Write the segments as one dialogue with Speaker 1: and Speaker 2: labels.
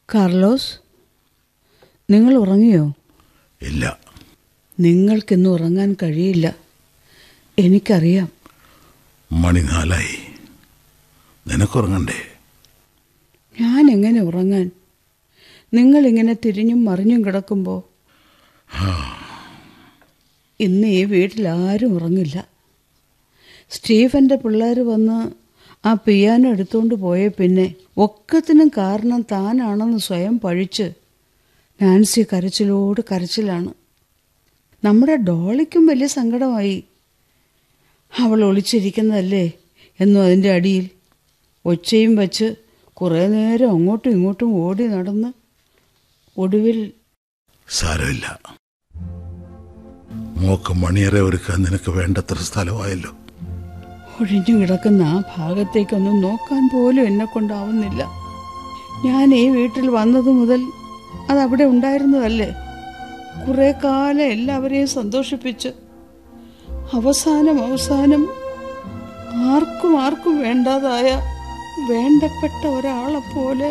Speaker 1: Carlos നിങ്ങൾ ഉറങ്ങിയോ
Speaker 2: ഇല്ല
Speaker 1: നിങ്ങൾക്കിന്ന് ഉറങ്ങാൻ കഴിയില്ല എനിക്കറിയാം
Speaker 2: മണി നാലായി നിനക്കുറങ്ങണ്ടേ
Speaker 1: ഞാൻ എങ്ങനെ ഉറങ്ങാൻ നിങ്ങളിങ്ങനെ തിരിഞ്ഞും മറിഞ്ഞും കിടക്കുമ്പോൾ ഇന്ന് ഈ വീട്ടിൽ ആരും ഉറങ്ങില്ല സ്റ്റീഫൻ്റെ പിള്ളേർ വന്ന് ആ പിയാനോ എടുത്തുകൊണ്ട് പോയ പിന്നെ ഒക്കത്തിനും കാരണം താനാണെന്ന് സ്വയം പഴിച്ച് നാൻസി കരച്ചിലോട് കരച്ചിലാണ് നമ്മുടെ ഡോളിക്കും വലിയ സങ്കടമായി അവൾ ഒളിച്ചിരിക്കുന്നതല്ലേ എന്നും അതിൻ്റെ അടിയിൽ ഒച്ചയും വച്ച് കുറേ നേരം അങ്ങോട്ടും ഇങ്ങോട്ടും ഓടി നടന്ന് ഒടുവിൽ
Speaker 2: സാരമില്ല മോക്ക് മണിയറെ ഒരുക്കാൻ നിനക്ക് വേണ്ടത്ര സ്ഥലമായല്ലോ
Speaker 1: ഒഴിഞ്ഞു കിടക്കുന്ന ആ ഭാഗത്തേക്കൊന്നും നോക്കാൻ പോലും എന്നെ കൊണ്ടാവുന്നില്ല ഞാൻ ഈ വീട്ടിൽ വന്നത് മുതൽ അതവിടെ ഉണ്ടായിരുന്നതല്ലേ കുറെ കാലം എല്ലാവരെയും സന്തോഷിപ്പിച്ച് അവസാനം അവസാനം ആർക്കും ആർക്കും വേണ്ടാതായ വേണ്ടപ്പെട്ട ഒരാളെ പോലെ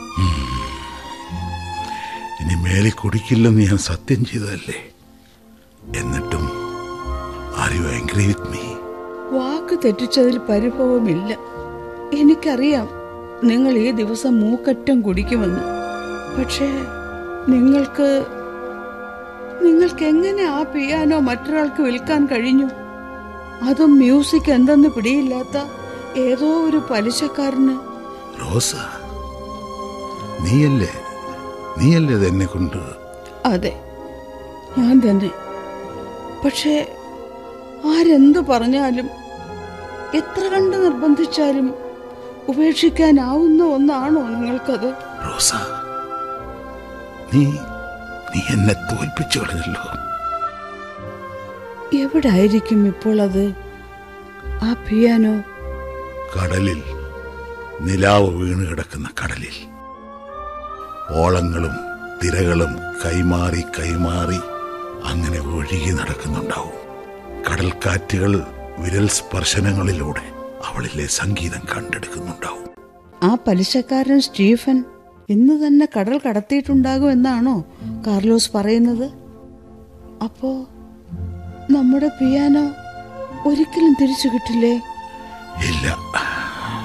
Speaker 2: ഇനി മേലെ കുടിക്കില്ലെന്ന് ഞാൻ സത്യം ചെയ്തതല്ലേ എന്നിട്ടും are you angry with me
Speaker 1: വാക്ക് തെറ്റിച്ചതിൽ പരിഭവമില്ല എനിക്കറിയാം നിങ്ങൾ ഈ ദിവസം മൂക്കറ്റം കുടിക്കുമെന്ന് പക്ഷേ നിങ്ങൾക്ക് നിങ്ങൾക്ക് എങ്ങനെ ആ പിയാനോ മറ്റൊരാൾക്ക് വിൽക്കാൻ കഴിഞ്ഞു അതും മ്യൂസിക് എന്തെന്ന് പിടിയില്ലാത്ത ഏതോ ഒരു പലിശക്കാരന്
Speaker 2: റോസ നീയല്ലേ നീയല്ലേ ഇത് എന്നെ കൊണ്ട്
Speaker 1: അതെ ഞാൻ തന്നെ പക്ഷേ ആരെന്തു പറഞ്ഞാലും എത്ര കണ്ട് നിർബന്ധിച്ചാലും ഉപേക്ഷിക്കാനാവുന്ന ഒന്നാണോ നിങ്ങൾക്കത്
Speaker 2: റോസ നീ നീ എന്നെ തോൽപ്പിച്ചു കളഞ്ഞല്ലോ
Speaker 1: എവിടായിരിക്കും ഇപ്പോൾ അത് ആ പിയാനോ
Speaker 2: കടലിൽ നിലാവ് വീണ് കിടക്കുന്ന കടലിൽ ഓളങ്ങളും തിരകളും കൈമാറി കൈമാറി അങ്ങനെ ഒഴുകി നടക്കുന്നുണ്ടാവും കടൽക്കാറ്റുകൾ വിരൽ സ്പർശനങ്ങളിലൂടെ അവളിലെ സംഗീതം കണ്ടെടുക്കുന്നുണ്ടാവും
Speaker 1: ആ പലിശക്കാരൻ സ്റ്റീഫൻ ഇന്ന് തന്നെ കടൽ കടത്തിയിട്ടുണ്ടാകും എന്നാണോ കാർലോസ് പറയുന്നത് അപ്പോ നമ്മുടെ പിയാനോ ഒരിക്കലും തിരിച്ചു കിട്ടില്ലേ
Speaker 2: ഇല്ല